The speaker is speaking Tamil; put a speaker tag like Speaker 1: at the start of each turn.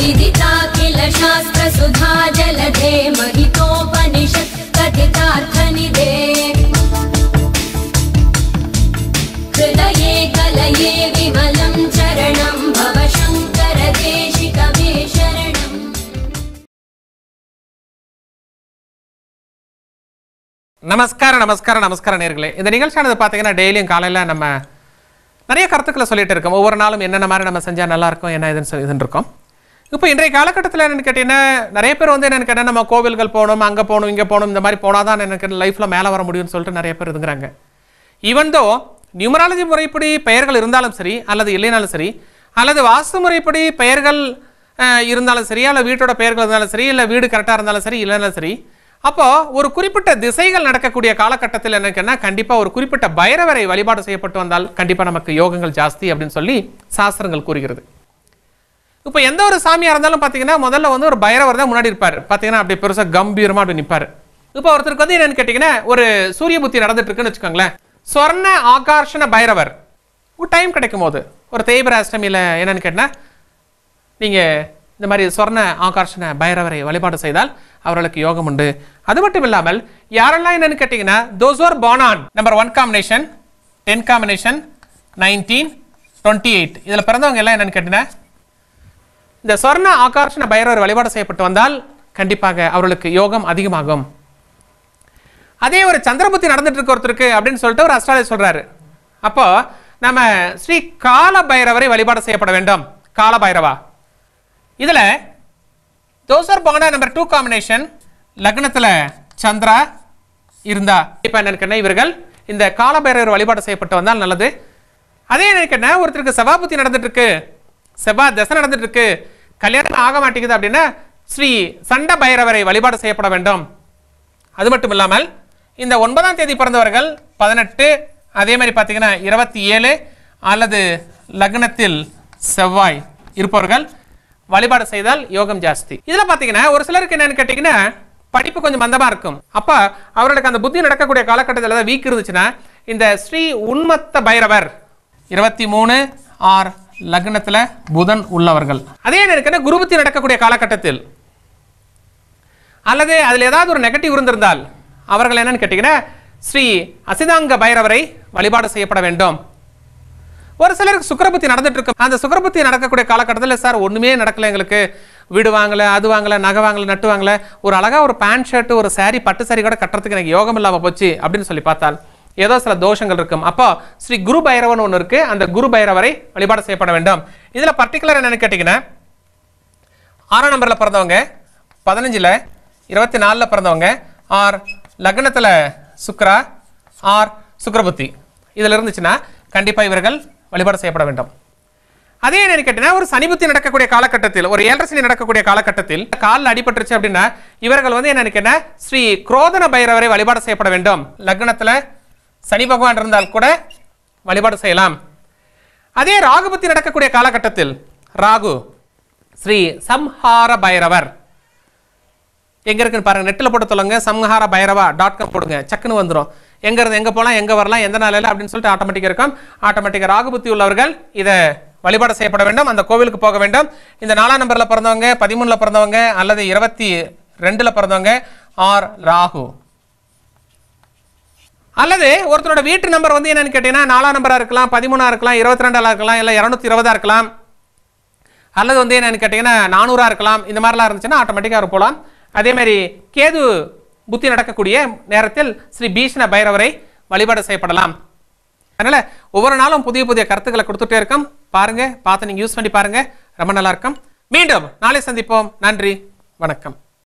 Speaker 1: विदिताखिल शास्त्रसुधा जलधे महितोपनिषत् कथितार्थनिधे हृदये कलये विमलं चरणं भव शङ्कर देशिकमे शरणम्
Speaker 2: நமஸ்காரம் நமஸ்காரம் நமஸ்காரம் நேர்களே இந்த நிகழ்ச்சியானது பார்த்தீங்கன்னா டெய்லியும் காலையில் நம்ம நிறைய கருத்துக்களை சொல்லிட்டு இருக்கோம் ஒவ்வொரு நாளும் என்னென்ன மாதிரி நம்ம செஞ்சால் நல்லா இருக்கும் என்ன இதுன்னு சொல்லி இதுன்னு இருக்கோம் இப்போ இன்றைய காலகட்டத்தில் என்னன்னு கேட்டீங்கன்னா நிறைய பேர் வந்து என்னன்னு கேட்டால் நம்ம கோவில்கள் போகணும் அங்கே போகணும் இங்கே போகணும் இந்த மாதிரி போனால் தான் எனக்கு லைஃப்பில் மேலே வர முடியும்னு சொல்லிட்டு நிறைய பேர் இதுங்கிறாங்க ஈவன் தோ நியூமராலஜி முறைப்படி பெயர்கள் இருந்தாலும் சரி அல்லது இல்லைனாலும் சரி அல்லது வாஸ்து முறைப்படி பெயர்கள் அஹ், இருந்தாலும் சரி அல்லது வீட்டோட பெயர்கள் இருந்தாலும் சரி இல்லை வீடு கரெக்டாக இருந்தாலும் சரி இல்லைனாலும் சரி அப்போ ஒரு குறிப்பிட்ட திசைகள் நடக்கக்கூடிய காலகட்டத்தில் என்னன்னா கண்டிப்பாக ஒரு குறிப்பிட்ட பைரவரை வழிபாடு செய்யப்பட்டு வந்தால் கண்டிப்பாக நமக்கு யோகங்கள் ஜாஸ்தி அப்படின்னு சொல்லி சாஸ்திரங்கள் கூறுகிறது இப்போ எந்த ஒரு சாமியாக இருந்தாலும் பார்த்தீங்கன்னா முதல்ல வந்து ஒரு பைரவர் தான் முன்னாடி இருப்பார் பார்த்தீங்கன்னா அப்படி பெருசாக கம்பீரமாக அப்படி நிற்பார் இப்போ ஒருத்தருக்கு வந்து என்னன்னு கேட்டிங்கன்னா ஒரு சூரிய புத்தி நடந்துட்டு இருக்குன்னு வச்சுக்கோங்களேன் சொர்ண ஆகர்ஷண பைரவர் ஒரு டைம் கிடைக்கும் போது ஒரு தேய்பிர அஷ்டமியில் என்னன்னு கேட்டால் நீங்கள் இந்த மாதிரி சொர்ண ஆகர்ஷண பைரவரை வழிபாடு செய்தால் அவர்களுக்கு யோகம் உண்டு அது மட்டும் இல்லாமல் யாரெல்லாம் என்னன்னு கேட்டிங்கன்னா those are born on number one combination ten combination nineteen twenty eight இதில் பிறந்தவங்க எல்லாம் என்னன்னு கேட்டிங்கன்னா இந்த சொர்ண ஆகர்ஷண பைரவர் வழிபாடு செய்யப்பட்டு வந்தால் கண்டிப்பாக அவர்களுக்கு யோகம் அதிகமாகும் அதே ஒரு சந்திரபுத்தி நடந்துட்டு இருக்க ஒருத்தருக்கு அப்படின்னு சொல்லிட்டு ஒரு அஸ்ட்ராலஜி சொல்றாரு அப்போ நம்ம ஸ்ரீ கால பைரவரை வழிபாடு செய்யப்பட வேண்டும் கால பைரவா இதுல தோசர் பகடா நம்பர் டூ காம்பினேஷன் லக்னத்துல சந்திரா இருந்தா இப்போ என்ன இவர்கள் இந்த கால பைரவர் வழிபாடு செய்யப்பட்டு வந்தால் நல்லது அதே என்ன ஒருத்தருக்கு செவ்வாபுத்தி நடந்துட்டு இருக்கு செவ்வாய் தசை நடந்துட்டு இருக்கு கல்யாணம் ஆக மாட்டேங்குது அப்படின்னா ஸ்ரீ சண்ட பைரவரை வழிபாடு செய்யப்பட வேண்டும் அது மட்டும் இல்லாமல் இந்த ஒன்பதாம் தேதி பிறந்தவர்கள் பதினெட்டு அதே மாதிரி பார்த்தீங்கன்னா இருபத்தி ஏழு அல்லது லக்னத்தில் செவ்வாய் இருப்பவர்கள் வழிபாடு செய்தால் யோகம் ஜாஸ்தி இதில் பார்த்தீங்கன்னா ஒரு சிலருக்கு என்னன்னு கேட்டிங்கன்னா படிப்பு கொஞ்சம் மந்தமாக இருக்கும் அப்போ அவர்களுக்கு அந்த புத்தி நடக்கக்கூடிய காலகட்டத்தில் ஏதாவது வீக் இருந்துச்சுன்னா இந்த ஸ்ரீ உன்மத்த பைரவர் இருபத்தி மூணு ஆர் லக்னத்தில் புதன் உள்ளவர்கள் அதே என்ன குரு புத்தி நடக்கக்கூடிய காலகட்டத்தில் அல்லது அதில் ஏதாவது ஒரு நெகட்டிவ் இருந்திருந்தால் அவர்கள் என்னன்னு கேட்டிங்கன்னா ஸ்ரீ அசிதாங்க பைரவரை வழிபாடு செய்யப்பட வேண்டும் ஒரு சிலருக்கு சுக்கரபுத்தி நடந்துட்டு இருக்கு அந்த சுக்கரபுத்தி நடக்கக்கூடிய காலகட்டத்தில் சார் ஒண்ணுமே நடக்கல எங்களுக்கு வீடு வாங்கல அது வாங்கல நகை வாங்கல நட்டு வாங்கல ஒரு அழகா ஒரு பேண்ட் ஷர்ட் ஒரு saree பட்டு saree கூட கட்டுறதுக்கு எனக்கு யோகம் இல்லாம போச்சு அப்படின்னு சொல்லி பார்த்தால் ஏதோ சில தோஷங்கள் இருக்கும் அப்போ ஸ்ரீ குரு பைரவன் ஒன்று இருக்கு அந்த குரு பைரவரை வழிபாடு செய்யப்பட வேண்டும் இதுல பர்டிகுலர் என்னன்னு கேட்டிங்கன்னா ஆறாம் நம்பரில் பிறந்தவங்க பதினஞ்சில் இருபத்தி நாலில் பிறந்தவங்க ஆர் லக்னத்தில் சுக்ரா ஆர் சுக்ரபுத்தி இதில் இருந்துச்சுன்னா கண்டிப்பாக இவர்கள் வழிபாடு செய்யப்பட வேண்டும் அதே என்ன கேட்டீங்கன்னா ஒரு சனி புத்தி நடக்கக்கூடிய காலகட்டத்தில் ஒரு ஏழரை சனி நடக்கக்கூடிய காலகட்டத்தில் காலில் அடிபட்டுருச்சு அப்படின்னா இவர்கள் வந்து என்ன கேட்டா ஸ்ரீ குரோதன பைரவரை வழிபாடு செய்யப்பட வேண்டும் லக்னத்தில் சனி பகவான் இருந்தால் கூட வழிபாடு செய்யலாம் அதே ராகு புத்தி நடக்கக்கூடிய காலகட்டத்தில் ராகு ஸ்ரீ சம்ஹார பைரவர் எங்க இருக்குன்னு பாருங்க நெட்டில் போட்டு சொல்லுங்க சம்ஹார பைரவா டாட் காம் போடுங்க சக்குன்னு வந்துடும் எங்க இருந்து எங்க போகலாம் எங்க வரலாம் எந்த நாளில் அப்படின்னு சொல்லிட்டு ஆட்டோமேட்டிக்காக இருக்கும் ஆட்டோமேட்டிக்காக ராகுபுத்தி உள்ளவர்கள் இதை வழிபாடு செய்யப்பட வேண்டும் அந்த கோவிலுக்கு போக வேண்டும் இந்த நாலாம் நம்பர்ல பிறந்தவங்க பதிமூணுல பிறந்தவங்க அல்லது இருபத்தி ரெண்டுல பிறந்தவங்க ஆர் ராகு அல்லது ஒருத்தரோட வீட்டு நம்பர் வந்து என்னன்னு கேட்டீங்கன்னா நாலாம் நம்பரா இருக்கலாம் பதிமூணா இருக்கலாம் இருபத்தி ரெண்டாலா இருக்கலாம் இல்லை இரநூத்தி இருபதா இருக்கலாம் அல்லது வந்து என்னன்னு கேட்டிங்கன்னா நானூறா இருக்கலாம் இந்த மாதிரிலாம் இருந்துச்சுன்னா ஆட்டோமேட்டிக்காக அவர் போகலாம் அதே மாதிரி கேது புத்தி நடக்கக்கூடிய நேரத்தில் ஸ்ரீ பீஷ்ண பைரவரை வழிபாடு செய்யப்படலாம் அதனால ஒவ்வொரு நாளும் புதிய புதிய கருத்துக்களை கொடுத்துட்டே இருக்கோம் பாருங்க பார்த்து நீங்க யூஸ் பண்ணி பாருங்க ரொம்ப நல்லா இருக்கும் மீண்டும் நாளை சந்திப்போம் நன்றி வணக்கம்